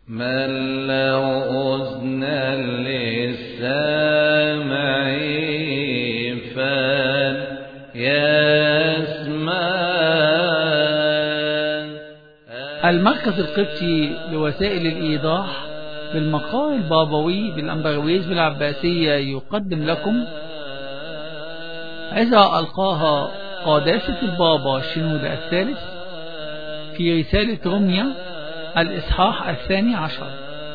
من له أذن للسامع فليسمع المركز القبطي لوسائل الإيضاح بالمقال البابوي بالأنبرويز بالعباسية يقدم لكم إذا ألقاها قداسة البابا شنود الثالث في رسالة رمية الإصحاح الثاني عشر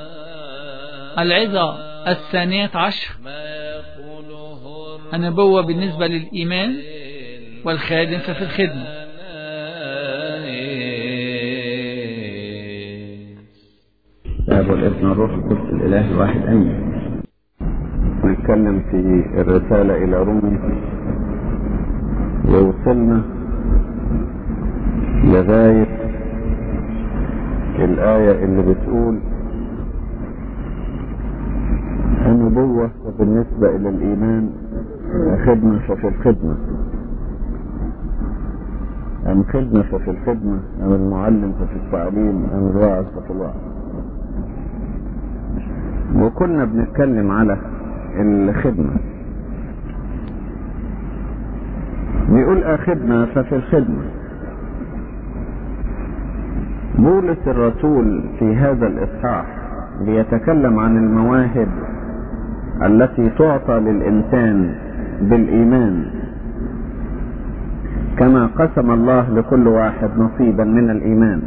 العظة الثانية عشر النبوة بالنسبة للإيمان والخادم ففي الخدمة الاب والابن والروح القدس الاله الواحد امين نتكلم في الرساله الى رومي ووصلنا لغايه الايه اللي بتقول النبوه بالنسبه الى الايمان خدمه ففي الخدمه أم خدمة ففي الخدمة أم المعلم ففي التعليم أم الواعظ ففي الوعظ وكنا بنتكلم على الخدمة بيقول أخدمة ففي الخدمة بولس الرسول في هذا الإصحاح بيتكلم عن المواهب التي تعطى للإنسان بالإيمان كما قسم الله لكل واحد نصيبا من الإيمان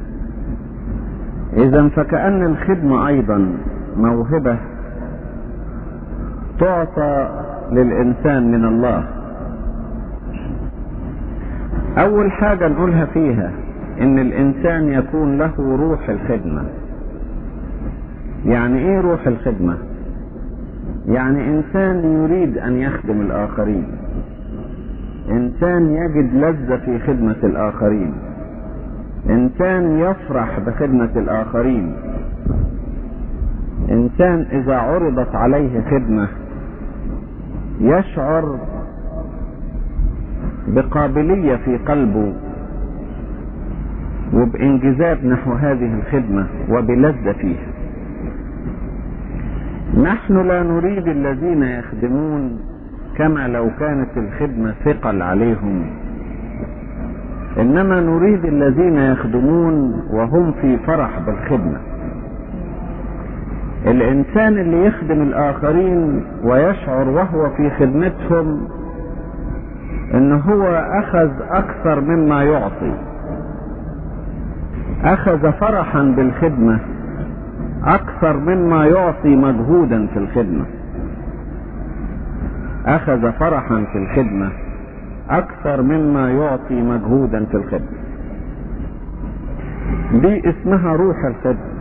إذا فكأن الخدمة أيضا موهبة تعطى للإنسان من الله أول حاجة نقولها فيها إن الإنسان يكون له روح الخدمة يعني إيه روح الخدمة؟ يعني إنسان يريد أن يخدم الآخرين إنسان يجد لذة في خدمة الآخرين إنسان يفرح بخدمة الآخرين إنسان إذا عرضت عليه خدمة يشعر بقابلية في قلبه وبانجذاب نحو هذه الخدمة وبلذة فيها نحن لا نريد الذين يخدمون كما لو كانت الخدمة ثقل عليهم إنما نريد الذين يخدمون وهم في فرح بالخدمة الإنسان اللي يخدم الآخرين ويشعر وهو في خدمتهم إن هو أخذ أكثر مما يعطي أخذ فرحا بالخدمة أكثر مما يعطي مجهودا في الخدمة أخذ فرحا في الخدمة أكثر مما يعطي مجهودا في الخدمة دي اسمها روح الخدمة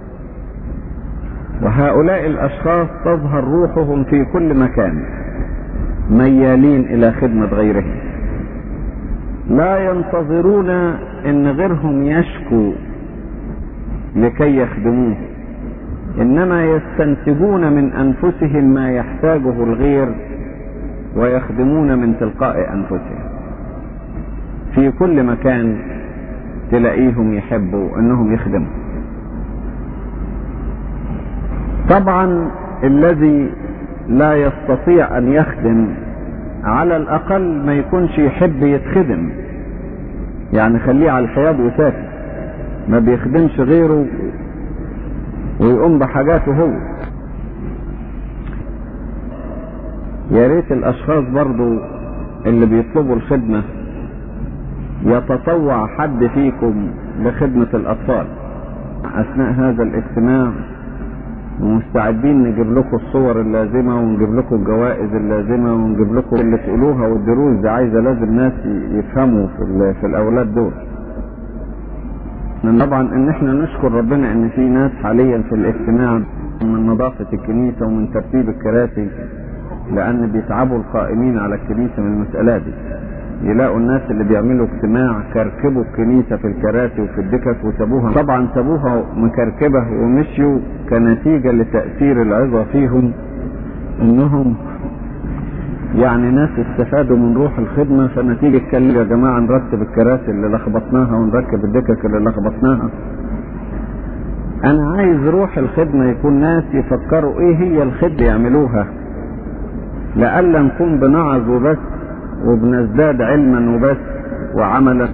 وهؤلاء الأشخاص تظهر روحهم في كل مكان ميالين إلى خدمة غيرهم لا ينتظرون إن غيرهم يشكو لكي يخدموه إنما يستنتجون من أنفسهم ما يحتاجه الغير ويخدمون من تلقاء أنفسهم في كل مكان تلاقيهم يحبوا أنهم يخدموا طبعا الذي لا يستطيع أن يخدم على الأقل ما يكونش يحب يتخدم يعني خليه على الحياض وساكت ما بيخدمش غيره ويقوم بحاجاته هو يا ريت الاشخاص برضو اللي بيطلبوا الخدمة يتطوع حد فيكم لخدمة الاطفال اثناء هذا الاجتماع ومستعدين نجيب لكم الصور اللازمة ونجيب لكم الجوائز اللازمة ونجيب لكم اللي تقولوها والدروس دي عايزة لازم ناس يفهموا في, في الاولاد دول طبعا ان احنا نشكر ربنا ان في ناس حاليا في الاجتماع من نظافة الكنيسة ومن ترتيب الكراسي لان بيتعبوا القائمين على الكنيسة من المسألة دي يلاقوا الناس اللي بيعملوا اجتماع كركبوا الكنيسة في الكراسي وفي الدكك وسابوها طبعا سابوها مكركبة ومشيوا كنتيجة لتأثير العظة فيهم انهم يعني ناس استفادوا من روح الخدمة فنتيجة كلمة يا جماعة نرتب الكراسي اللي لخبطناها ونركب الدكك اللي لخبطناها انا عايز روح الخدمة يكون ناس يفكروا ايه هي الخدمة يعملوها لألا نكون بنعظ وبس وبنزداد علما وبس وعملا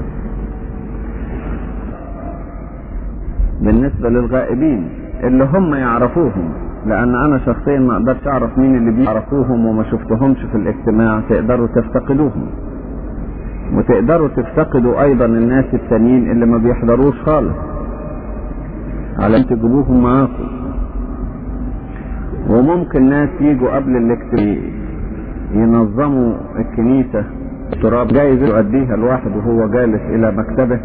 بالنسبة للغائبين اللي هم يعرفوهم لأن أنا شخصيا ما أقدرش أعرف مين اللي بيعرفوهم وما شفتهمش في الاجتماع تقدروا تفتقدوهم وتقدروا تفتقدوا أيضا الناس التانيين اللي ما بيحضروش خالص على أن تجيبوهم معاكم وممكن ناس يجوا قبل الاجتماع ينظموا الكنيسة تراب جايز يؤديها الواحد وهو جالس إلى مكتبه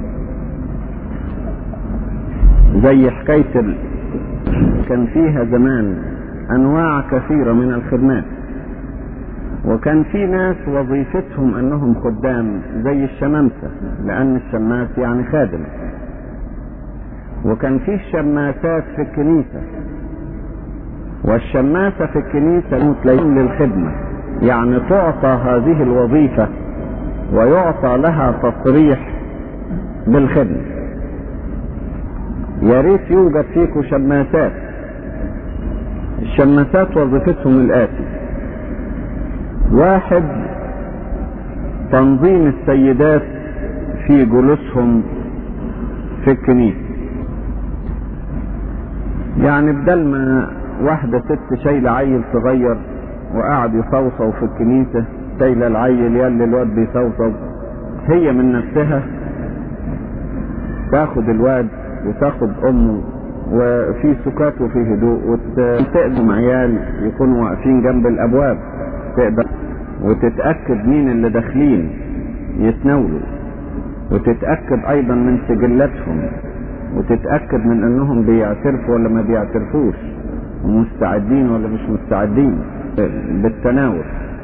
زي حكاية ال... كان فيها زمان أنواع كثيرة من الخدمات وكان في ناس وظيفتهم أنهم خدام زي الشمامسة لأن الشماس يعني خادم وكان في الشماسات في الكنيسة والشماسة في الكنيسة متلين للخدمة يعني تعطى هذه الوظيفة ويعطى لها تصريح بالخدمة يا ريت يوجد فيكم شماسات الشماسات وظيفتهم الآتي واحد تنظيم السيدات في جلوسهم في الكنيسة يعني بدل ما واحدة ست شايلة عيل صغير وقاعد يصوصو في الكنيسة شايلة العيل يلي الواد بيصوصو هي من نفسها تاخد الواد وتاخد امه وفي سكات وفي هدوء وتقدم عيال يكونوا واقفين جنب الابواب تقدر وتتأكد مين اللي داخلين يتناولوا وتتأكد ايضا من سجلاتهم وتتأكد من انهم بيعترفوا ولا ما بيعترفوش ومستعدين ولا مش مستعدين بالتناول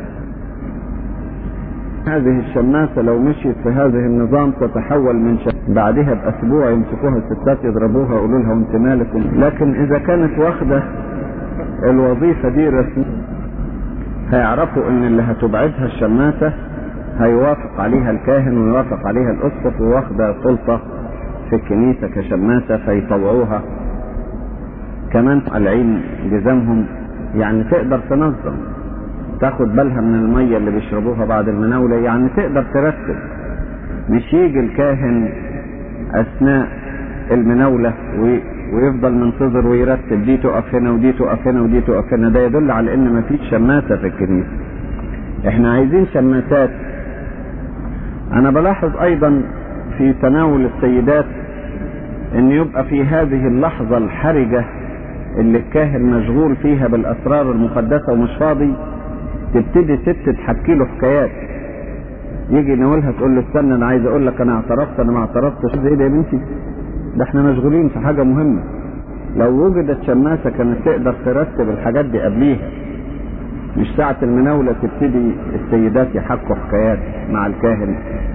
هذه الشماسة لو مشيت في هذه النظام تتحول من شم... بعدها بأسبوع يمسكوها الستات يضربوها يقولوا لها وانت مالك لكن إذا كانت واخدة الوظيفة دي رسمي هيعرفوا ان اللي هتبعدها الشماسة هيوافق عليها الكاهن ويوافق عليها الأسقف وواخدة سلطة في الكنيسة كشماسة فيطوعوها كمان العين جزامهم يعني تقدر تنظم تاخد بالها من المية اللي بيشربوها بعد المناولة يعني تقدر ترتب مش يجي الكاهن أثناء المناولة ويفضل منتظر ويرتب دي تقف هنا ودي تقف هنا ودي تقف هنا ده يدل على ان مفيش شماسة في الكنيسة احنا عايزين شماسات انا بلاحظ ايضا في تناول السيدات ان يبقى في هذه اللحظة الحرجة اللي الكاهن مشغول فيها بالاسرار المقدسة ومش فاضي تبتدي ست تحكي له حكايات يجي نقولها تقول له استنى انا عايز اقول لك انا اعترفت انا ما اعترفتش ايه ده يا بنتي ده احنا مشغولين في حاجة مهمة لو وجدت شماسة كانت تقدر ترتب الحاجات دي قبليها مش ساعة المناولة تبتدي السيدات يحكوا حكايات مع الكاهن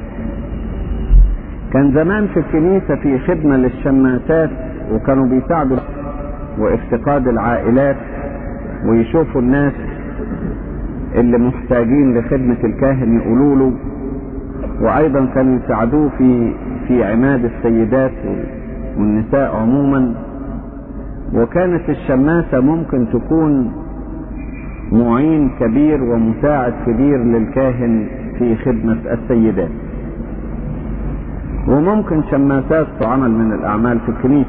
كان زمان في الكنيسة في خدمة للشماسات وكانوا بيساعدوا وافتقاد العائلات ويشوفوا الناس اللي محتاجين لخدمة الكاهن يقولوا له وايضا كانوا يساعدوه في في عماد السيدات والنساء عموما وكانت الشماسة ممكن تكون معين كبير ومساعد كبير للكاهن في خدمة السيدات وممكن شماسات تعمل من الأعمال في الكنيسة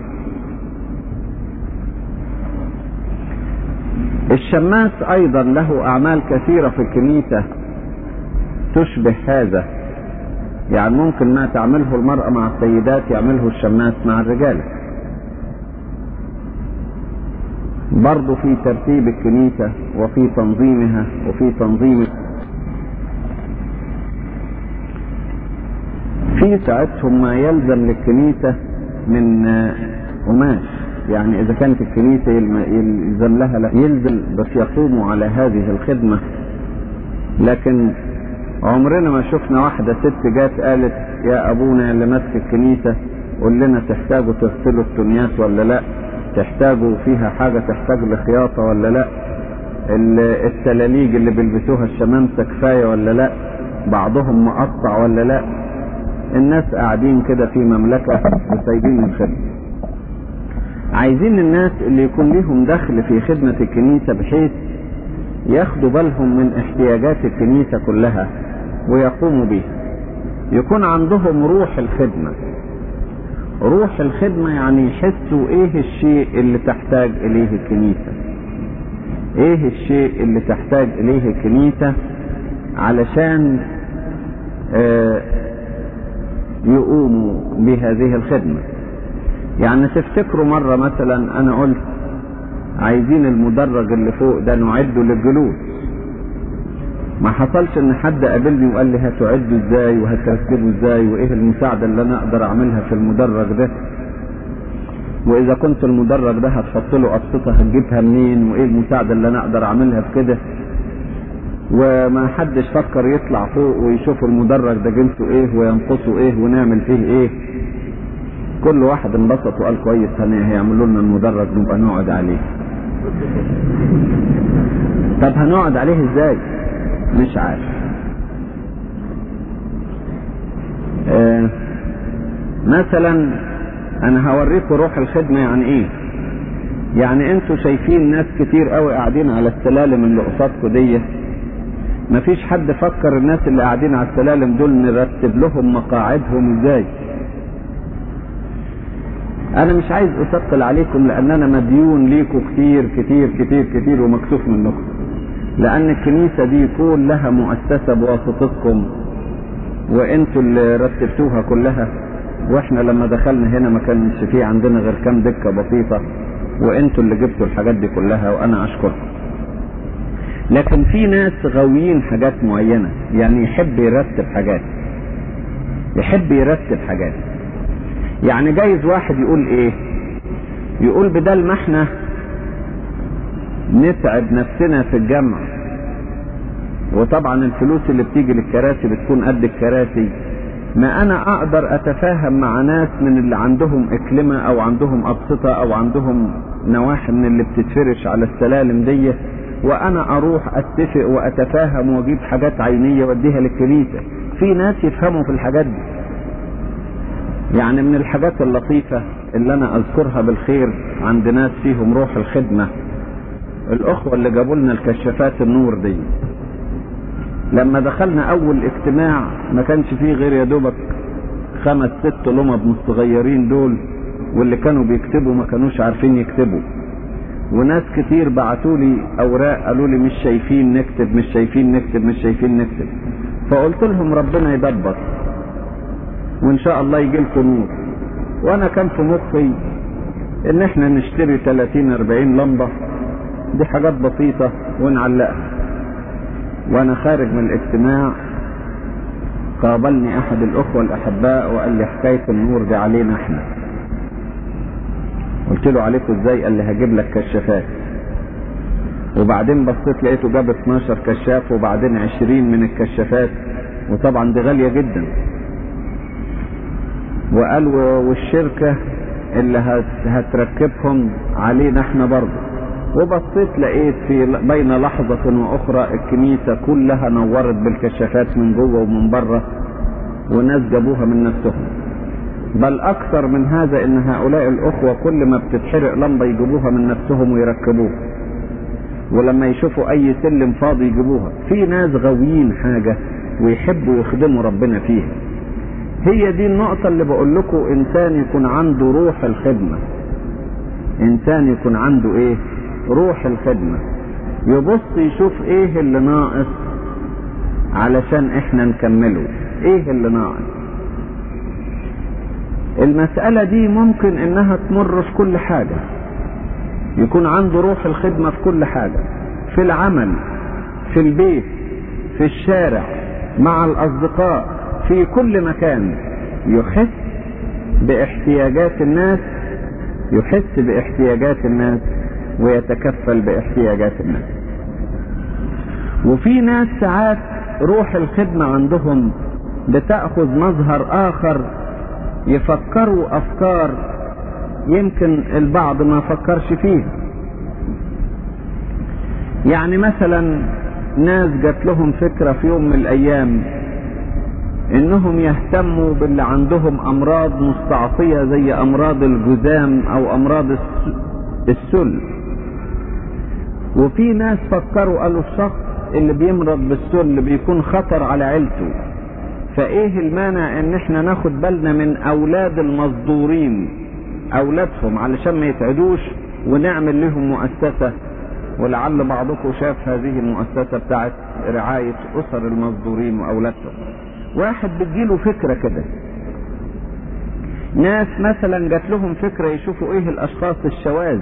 الشماس أيضا له أعمال كثيرة في الكنيسة تشبه هذا يعني ممكن ما تعمله المرأة مع السيدات يعمله الشماس مع الرجال برضه في ترتيب الكنيسة وفي تنظيمها وفي تنظيم في ساعتهم ما يلزم للكنيسة من قماش يعني إذا كانت الكنيسة يلزم لها لا يلزم بس يقوموا على هذه الخدمة لكن عمرنا ما شفنا واحدة ست جات قالت يا أبونا اللي ماسك الكنيسة قول لنا تحتاجوا تغسلوا التنيات ولا لا تحتاجوا فيها حاجة تحتاج لخياطة ولا لا التلاليج اللي بيلبسوها الشمامسة كفاية ولا لا بعضهم مقطع ولا لا الناس قاعدين كده في مملكة وسايبين الخدمة عايزين الناس اللي يكون ليهم دخل في خدمة الكنيسة بحيث ياخدوا بالهم من احتياجات الكنيسة كلها ويقوموا بيها يكون عندهم روح الخدمة روح الخدمة يعني يحسوا ايه الشيء اللي تحتاج اليه الكنيسة ايه الشيء اللي تحتاج اليه الكنيسة علشان آه يقوموا بهذه الخدمة يعني تفتكروا مرة مثلا انا قلت عايزين المدرج اللي فوق ده نعده للجلوس ما حصلش ان حد قابلني وقال لي هتعده ازاي وهتركبه ازاي وايه المساعدة اللي انا اقدر اعملها في المدرج ده واذا كنت المدرج ده هتحط له قسطة هتجيبها منين وايه المساعدة اللي انا اقدر اعملها في كده وما حدش فكر يطلع فوق ويشوف المدرج ده جنسه ايه وينقصه ايه ونعمل فيه ايه كل واحد انبسط وقال كويس هيعملوا لنا المدرج نبقى نقعد عليه طب هنقعد عليه ازاي مش عارف آه مثلا انا هوريكم روح الخدمة يعني ايه يعني انتوا شايفين ناس كتير قوي قاعدين على السلالم اللي قصادكم دي مفيش حد فكر الناس اللي قاعدين على السلالم دول نرتب لهم مقاعدهم ازاي انا مش عايز اثقل عليكم لان انا مديون ليكم كتير كتير كتير كتير ومكسوف منكم لان الكنيسة دي كلها مؤسسة بواسطتكم وانتوا اللي رتبتوها كلها واحنا لما دخلنا هنا ما كانش في عندنا غير كام دكة بسيطة وانتوا اللي جبتوا الحاجات دي كلها وانا اشكركم لكن في ناس غاويين حاجات معينة يعني يحب يرتب حاجات يحب يرتب حاجات يعني جايز واحد يقول ايه يقول بدل ما احنا نتعب نفسنا في الجمع وطبعا الفلوس اللي بتيجي للكراسي بتكون قد الكراسي ما انا اقدر اتفاهم مع ناس من اللي عندهم اكلمة او عندهم ابسطة او عندهم نواحي من اللي بتتفرش على السلالم دي وانا اروح اتفق واتفاهم واجيب حاجات عينية واديها للكنيسة في ناس يفهموا في الحاجات دي يعني من الحاجات اللطيفة اللي انا اذكرها بالخير عند ناس فيهم روح الخدمة الاخوة اللي جابوا لنا الكشافات النور دي لما دخلنا اول اجتماع ما كانش فيه غير يا دوبك خمس ست لمض من الصغيرين دول واللي كانوا بيكتبوا ما كانوش عارفين يكتبوا وناس كتير بعتوا لي اوراق قالوا لي مش شايفين نكتب مش شايفين نكتب مش شايفين نكتب فقلت لهم ربنا يدبر وان شاء الله يجي لكم نور وانا كان في مخي ان احنا نشتري 30 40 لمبه دي حاجات بسيطه ونعلقها وانا خارج من الاجتماع قابلني احد الاخوة الاحباء وقال لي حكاية النور دي علينا احنا قلت له عليكم ازاي قال لي هجيب لك كشافات وبعدين بصيت لقيته جاب 12 كشاف وبعدين 20 من الكشافات وطبعا دي غالية جدا وقال والشركة اللي هتركبهم علينا احنا برضه وبصيت لقيت في بين لحظة وأخرى الكنيسة كلها نورت بالكشافات من جوه ومن بره وناس جابوها من نفسهم بل أكثر من هذا إن هؤلاء الأخوة كل ما بتتحرق لمبة يجيبوها من نفسهم ويركبوها ولما يشوفوا أي سلم فاضي يجيبوها في ناس غاويين حاجة ويحبوا يخدموا ربنا فيها هي دي النقطة اللي بقول لكم إنسان يكون عنده روح الخدمة إنسان يكون عنده إيه روح الخدمة يبص يشوف ايه اللي ناقص علشان احنا نكمله ايه اللي ناقص المسألة دي ممكن انها تمر في كل حاجة يكون عنده روح الخدمة في كل حاجة في العمل في البيت في الشارع مع الاصدقاء في كل مكان يحس باحتياجات الناس يحس باحتياجات الناس ويتكفل باحتياجات الناس وفي ناس ساعات روح الخدمة عندهم بتأخذ مظهر آخر يفكروا أفكار يمكن البعض ما فكرش فيها يعني مثلا ناس جات لهم فكرة في يوم من الأيام انهم يهتموا باللي عندهم امراض مستعصية زي امراض الجذام او امراض السل وفي ناس فكروا قالوا الشخص اللي بيمرض بالسل بيكون خطر على عيلته فايه المانع ان احنا ناخد بالنا من اولاد المصدورين اولادهم علشان ما يتعدوش ونعمل لهم مؤسسة ولعل بعضكم شاف هذه المؤسسة بتاعت رعاية اسر المصدورين واولادهم واحد بتجيله فكرة كده ناس مثلا جات لهم فكرة يشوفوا ايه الاشخاص الشواذ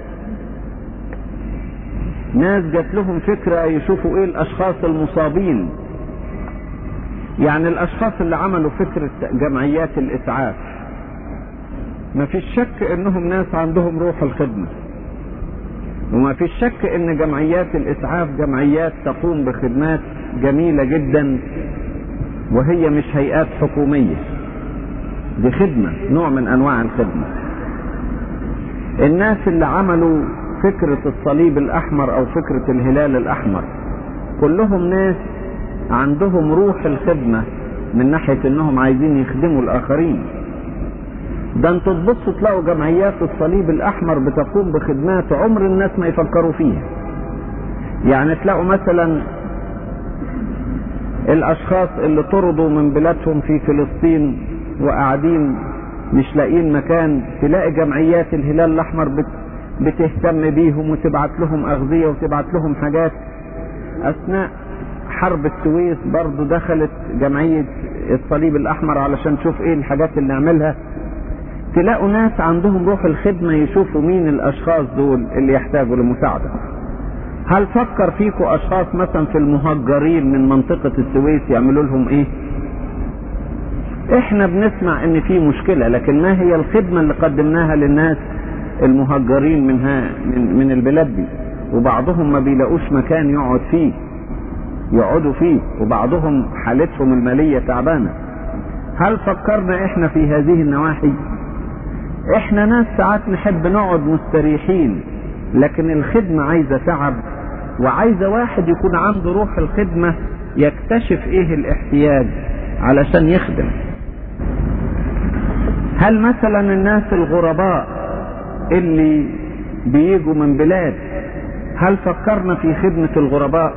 ناس جات لهم فكرة يشوفوا ايه الاشخاص المصابين يعني الاشخاص اللي عملوا فكرة جمعيات الاسعاف ما فيش شك انهم ناس عندهم روح الخدمة وما فيش شك ان جمعيات الاسعاف جمعيات تقوم بخدمات جميلة جدا وهي مش هيئات حكومية دي خدمة نوع من انواع الخدمة الناس اللي عملوا فكرة الصليب الاحمر او فكرة الهلال الاحمر كلهم ناس عندهم روح الخدمة من ناحية انهم عايزين يخدموا الاخرين ده انتوا تبصوا تلاقوا جمعيات الصليب الاحمر بتقوم بخدمات عمر الناس ما يفكروا فيها يعني تلاقوا مثلا الاشخاص اللي طردوا من بلادهم في فلسطين وقاعدين مش لاقيين مكان تلاقي جمعيات الهلال الاحمر بت بتهتم بيهم وتبعت لهم اغذية وتبعت لهم حاجات اثناء حرب السويس برضو دخلت جمعية الصليب الاحمر علشان تشوف ايه الحاجات اللي نعملها تلاقوا ناس عندهم روح الخدمة يشوفوا مين الاشخاص دول اللي يحتاجوا لمساعدة هل فكر فيكم اشخاص مثلا في المهجرين من منطقة السويس يعملوا لهم ايه احنا بنسمع ان في مشكلة لكن ما هي الخدمة اللي قدمناها للناس المهجرين منها من, من البلاد دي وبعضهم ما بيلاقوش مكان يقعد فيه يقعدوا فيه وبعضهم حالتهم المالية تعبانة هل فكرنا احنا في هذه النواحي احنا ناس ساعات نحب نقعد مستريحين لكن الخدمة عايزة تعب وعايزة واحد يكون عنده روح الخدمة يكتشف ايه الاحتياج علشان يخدم هل مثلا الناس الغرباء اللي بيجوا من بلاد هل فكرنا في خدمة الغرباء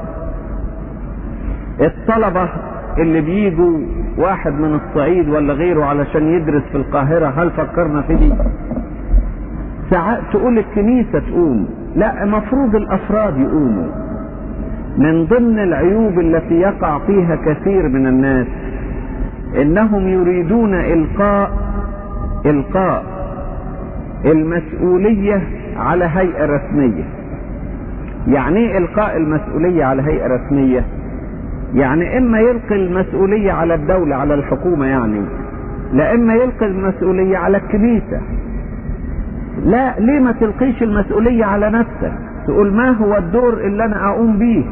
الطلبة اللي بيجوا واحد من الصعيد ولا غيره علشان يدرس في القاهرة هل فكرنا في دي ساعات تقول الكنيسة تقوم لا مفروض الافراد يقوموا من ضمن العيوب التي يقع فيها كثير من الناس انهم يريدون القاء القاء المسؤولية على هيئة رسمية يعني ايه القاء المسؤولية على هيئة رسمية يعني اما يلقي المسؤولية على الدولة على الحكومة يعني لا اما يلقي المسؤولية على الكنيسة لا ليه ما تلقيش المسؤولية على نفسك تقول ما هو الدور اللي انا اقوم بيه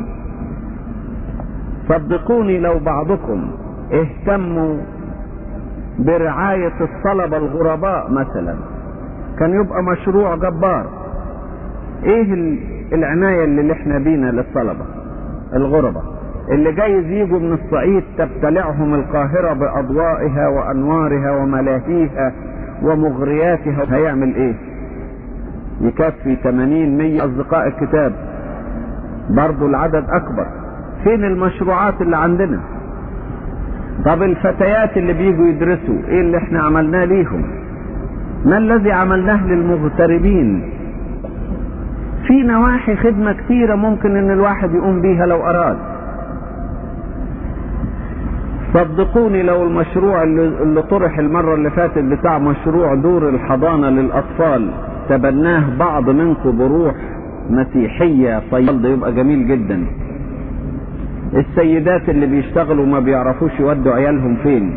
صدقوني لو بعضكم اهتموا برعاية الطلبة الغرباء مثلا كان يبقى مشروع جبار ايه العناية اللي احنا بينا للطلبة الغربة اللي جايز يجوا من الصعيد تبتلعهم القاهرة بأضوائها وأنوارها وملاهيها ومغرياتها هيعمل ايه يكفي 80 100 أصدقاء الكتاب برضو العدد أكبر فين المشروعات اللي عندنا طب الفتيات اللي بيجوا يدرسوا ايه اللي احنا عملناه ليهم ما الذي عملناه للمغتربين في نواحي خدمة كثيرة ممكن ان الواحد يقوم بيها لو اراد صدقوني لو المشروع اللي, اللي طرح المرة اللي فاتت بتاع مشروع دور الحضانة للأطفال تبناه بعض منكم بروح مسيحية طيب ده يبقى جميل جدا السيدات اللي بيشتغلوا ما بيعرفوش يودوا عيالهم فين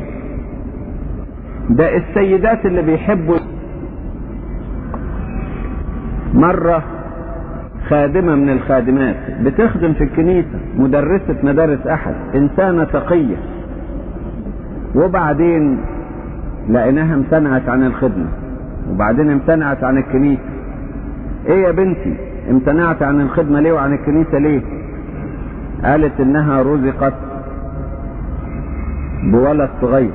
ده السيدات اللي بيحبوا مرة خادمة من الخادمات بتخدم في الكنيسة مدرسة مدارس أحد إنسانة تقية وبعدين لقيناها امتنعت عن الخدمة وبعدين امتنعت عن الكنيسة ايه يا بنتي امتنعت عن الخدمة ليه وعن الكنيسة ليه قالت انها رزقت بولد صغير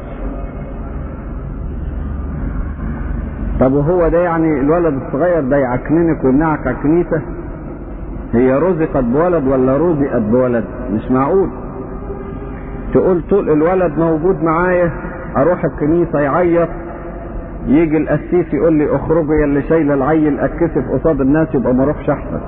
طب وهو ده يعني الولد الصغير ده يعكننك ويمنعك على الكنيسة هي رزقت بولد ولا رزقت بولد مش معقول تقول طول الولد موجود معايا اروح الكنيسة يعيط يجي القسيس يقول لي اخرجوا يا اللي شايل العيل اتكسف قصاد الناس يبقى ما اروحش احسن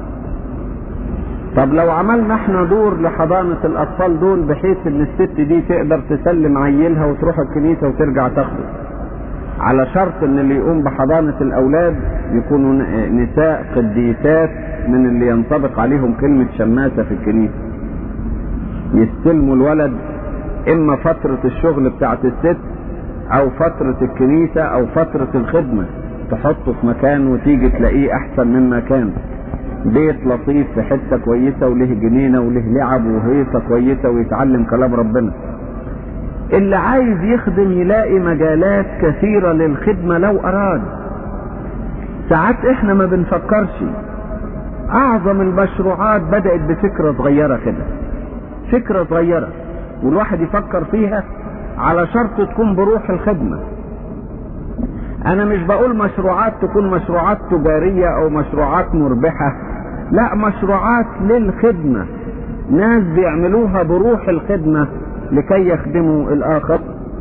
طب لو عملنا احنا دور لحضانة الاطفال دول بحيث ان الست دي تقدر تسلم عيلها وتروح الكنيسة وترجع تاخده على شرط ان اللي يقوم بحضانة الاولاد يكونوا نساء قديسات من اللي ينطبق عليهم كلمة شماسة في الكنيسة يستلموا الولد اما فترة الشغل بتاعت الست او فترة الكنيسة او فترة الخدمة تحطه في مكان وتيجي تلاقيه احسن من مكان بيت لطيف في حتة كويسة وله جنينة وله لعب وهيصة كويسة ويتعلم كلام ربنا اللي عايز يخدم يلاقي مجالات كثيرة للخدمة لو اراد ساعات احنا ما بنفكرش اعظم المشروعات بدأت بفكرة صغيرة كده فكرة صغيرة والواحد يفكر فيها على شرط تكون بروح الخدمة انا مش بقول مشروعات تكون مشروعات تجارية او مشروعات مربحة لا مشروعات للخدمة ناس بيعملوها بروح الخدمة لكي يخدموا الاخر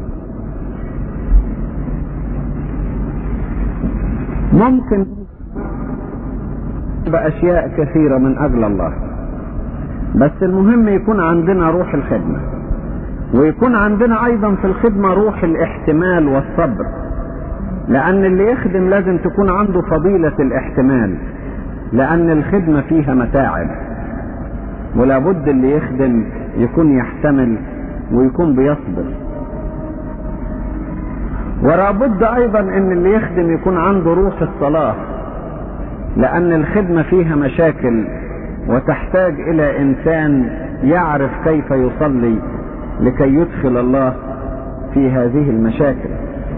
ممكن باشياء كثيرة من اجل الله بس المهم يكون عندنا روح الخدمة ويكون عندنا ايضا في الخدمة روح الاحتمال والصبر لان اللي يخدم لازم تكون عنده فضيلة الاحتمال لان الخدمة فيها متاعب ولا بد اللي يخدم يكون يحتمل ويكون بيصبر ولا بد ايضا ان اللي يخدم يكون عنده روح الصلاة لان الخدمة فيها مشاكل وتحتاج الى انسان يعرف كيف يصلي لكي يدخل الله في هذه المشاكل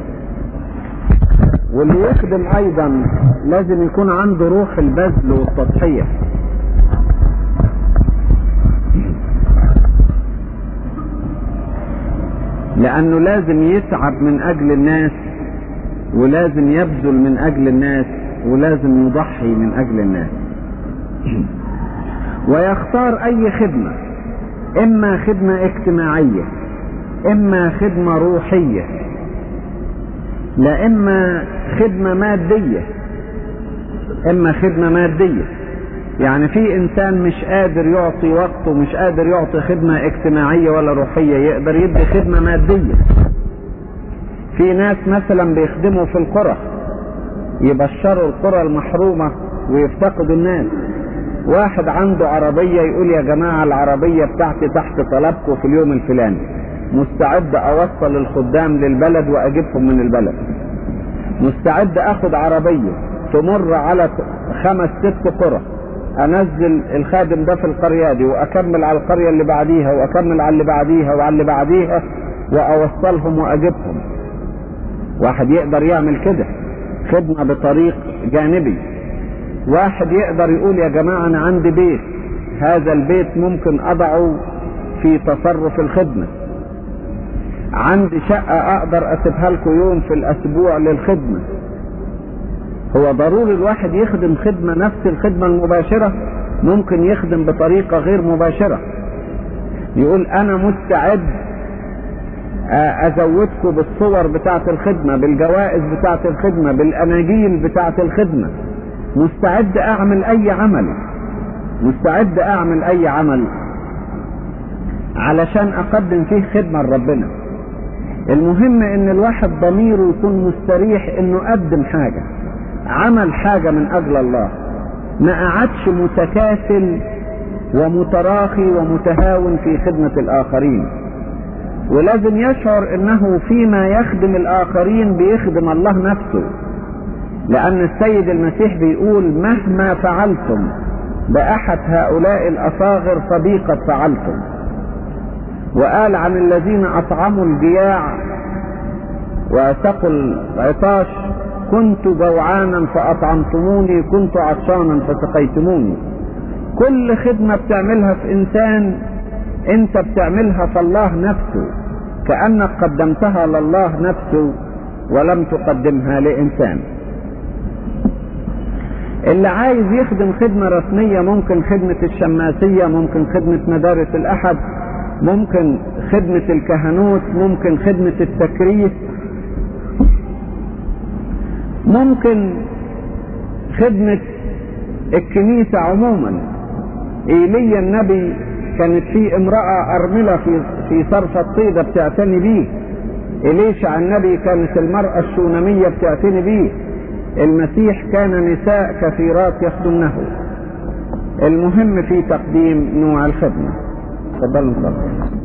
واللي يخدم ايضا لازم يكون عنده روح البذل والتضحية لانه لازم يتعب من اجل الناس ولازم يبذل من اجل الناس ولازم يضحي من اجل الناس ويختار اي خدمة اما خدمة اجتماعية اما خدمة روحية لا اما خدمة مادية اما خدمة مادية يعني في انسان مش قادر يعطي وقته مش قادر يعطي خدمة اجتماعية ولا روحية يقدر يدي خدمة مادية في ناس مثلا بيخدموا في القرى يبشروا القرى المحرومة ويفتقدوا الناس واحد عنده عربية يقول يا جماعة العربية بتاعتي تحت طلبكم في اليوم الفلاني مستعد اوصل الخدام للبلد واجيبهم من البلد مستعد اخد عربية تمر على خمس ست قرى انزل الخادم ده في القرية دي واكمل على القرية اللي بعديها واكمل على اللي بعديها وعلى اللي بعديها واوصلهم واجيبهم واحد يقدر يعمل كده خدمة بطريق جانبي واحد يقدر يقول يا جماعة انا عندي بيت هذا البيت ممكن اضعه في تصرف الخدمة عندي شقة اقدر اسيبها لكم يوم في الاسبوع للخدمة هو ضروري الواحد يخدم خدمة نفس الخدمة المباشرة ممكن يخدم بطريقة غير مباشرة يقول انا مستعد ازودكم بالصور بتاعة الخدمة بالجوائز بتاعة الخدمة بالاناجيل بتاعة الخدمة مستعد اعمل اي عمل مستعد اعمل اي عمل علشان اقدم فيه خدمة لربنا المهم ان الواحد ضميره يكون مستريح انه قدم حاجة عمل حاجة من اجل الله ما قعدش متكاسل ومتراخي ومتهاون في خدمة الاخرين ولازم يشعر انه فيما يخدم الاخرين بيخدم الله نفسه لان السيد المسيح بيقول مهما فعلتم باحد هؤلاء الاصاغر فبي قد فعلتم وقال عن الذين اطعموا الجياع واسقوا العطاش كنت جوعانا فاطعمتموني كنت عطشانا فسقيتموني كل خدمة بتعملها في انسان انت بتعملها في الله نفسه كأنك قدمتها لله نفسه ولم تقدمها لإنسان اللي عايز يخدم خدمة رسمية ممكن خدمة الشماسية ممكن خدمة مدارس الأحد ممكن خدمة الكهنوت ممكن خدمة التكريس ممكن خدمة الكنيسة عموما ايليا النبي كانت في امرأة ارملة في في صرف الطيبة بتعتني بيه إليشع النبي كانت المرأة الشونمية بتعتني بيه المسيح كان نساء كثيرات يخدمنه المهم في تقديم نوع الخدمة تفضلوا